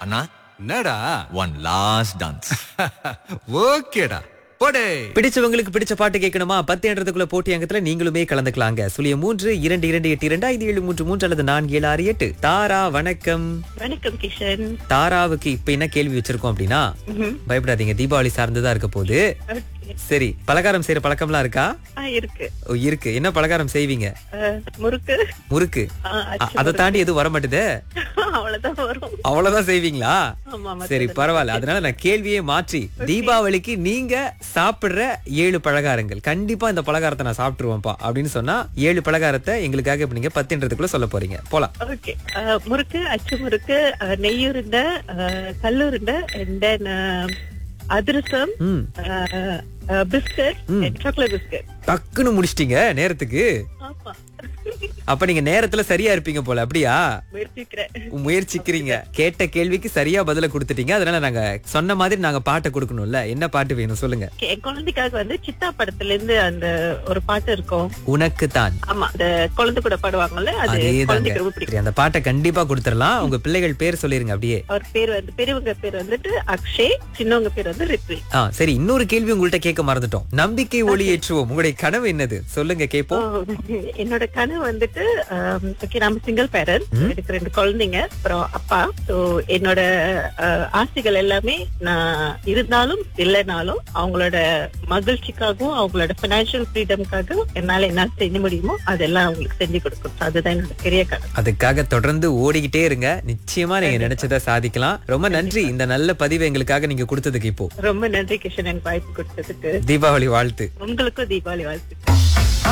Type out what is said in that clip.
அண்ணா என்னடா one last dance ஓகேடா போடே பிடிச்சவங்களுக்கு பிடிச்ச பாட்டு கேட்கணுமா பத்து என்றதுக்குள்ள போட்டி அங்கத்துல நீங்களுமே கலந்துக்கலாங்க சுழிய மூன்று இரண்டு இரண்டு எட்டு இரண்டு ஐந்து ஏழு மூன்று மூன்று அல்லது நான்கு ஏழு ஆறு எட்டு தாரா வணக்கம் வணக்கம் கிஷன் தாராவுக்கு இப்ப என்ன கேள்வி வச்சிருக்கோம் அப்படின்னா ம்ஹும். பயப்படாதீங்க தீபாவளி சார்ந்துதான் இருக்க போகுது Okay. சரி பலகாரம் செய்யற பழக்கம்லாம் இருக்கா ஆ, இருக்கு ஓ, இருக்கு என்ன பலகாரம் செய்வீங்க அஹ், முறுக்கு முறுக்கு ஆ, அ- அச்சு அதை தாண்டி எதுவும் வர மாட்டுதே அவ்வளவுதான் வரும் அவ்வளவுதான் செய்வீங்களா ஆமா, மத்தது சரி பரவாயில்ல அதனால நான் கேள்வியே மாற்றி தீபாவளிக்கு நீங்க சாப்பிடுற ஏழு பலகாரங்கள் கண்டிப்பா இந்த பலகாரத்தை நான் சாப்பிட்டுருவேன்ப்பா அப்படின்னு சொன்னா ஏழு பலகாரத்தை எங்களுக்காக இப்ப நீங்க பத்துன்றதுக்குள்ள சொல்ல போறீங்க போலாம் ஓகே முறுக்கு அச்சு முறுக்கு அஹ், நெய்யுருண்டை அஹ், கல்லுருண்டை and then அஹ், அதிரசம் ம் பிஸ்கட் சாக்லேட் பிஸ்கட் டக்குன்னு முடிச்சிட்டீங்க நேரத்துக்கு ஆமா அப்ப நீங்க நேரத்துல சரியா இருப்பீங்க போல அப்படியா முயற்சிக்கிறேன் முயற்சிக்கிறீங்க கேட்ட கேள்விக்கு சரியா பதில கொடுத்துட்டீங்க அதனால நாங்க சொன்ன மாதிரி நாங்க பாட்டை கொடுக்கணும்ல என்ன பாட்டு வேணும் சொல்லுங்க Okay, என் குழந்தைக்காக வந்து சித்தா படத்துல இருந்து அந்த ஒரு பாட்டு இருக்கும் உனக்கு தான் ஆமா அந்த குழந்தை கூட பாடுவாங்கல்ல அது அதேதாங்க குழந்தைக்கு ரொம்ப பிடிக்கும் சரி, அந்த பாட்டை கண்டிப்பா கொடுத்துடலாம் உங்க பிள்ளைகள் பேர் சொல்லிருங்க அப்படியே அவர் பேர் வந்து பெரியவங்க பேர் வந்துட்டு அக்ஷய் சின்னவங்க பேர் வந்து ரித்வி ஆ சரி இன்னொரு கேள்வி உங்கள்ட்ட கேட்க மறந்துட்டோம் நம்பிக்கை ஒளி ஏற்றுவோம் உங்களுடைய கனவு என்னது சொல்லுங்க கேப்போம் என்னோட கனவு வந்துட்டு ஓகே நம்ம சிங்கிள் பேரண்ட் எனக்கு ரெண்டு குழந்தைங்க அப்புறம் அப்பா ஸோ என்னோட அஹ், ஆசைகள் எல்லாமே நான் இருந்தாலும் இல்லைனாலும் அவங்களோட மகிழ்ச்சிக்காகவும் அவங்களோட பினான்சியல் ஃப்ரீடம்காகவும் என்னால என்ன செய்ய முடியுமோ அதெல்லாம் அவங்களுக்கு செஞ்சு கொடுக்கணும் So, அதுதான் என்னோட பெரிய கனவு அதுக்காக தொடர்ந்து ஓடிக்கிட்டே இருங்க நிச்சயமா நீங்க நினைச்சதை சாதிக்கலாம் ரொம்ப நன்றி இந்த நல்ல பதிவை எங்களுக்காக நீங்க கொடுத்ததுக்கு இப்போ ரொம்ப நன்றி கிஷன் எனக்கு வாய்ப்பு கொடுத்ததுக்கு தீபாவளி வாழ்த்து உங்களுக்கும் தீபாவளி வாழ்த்து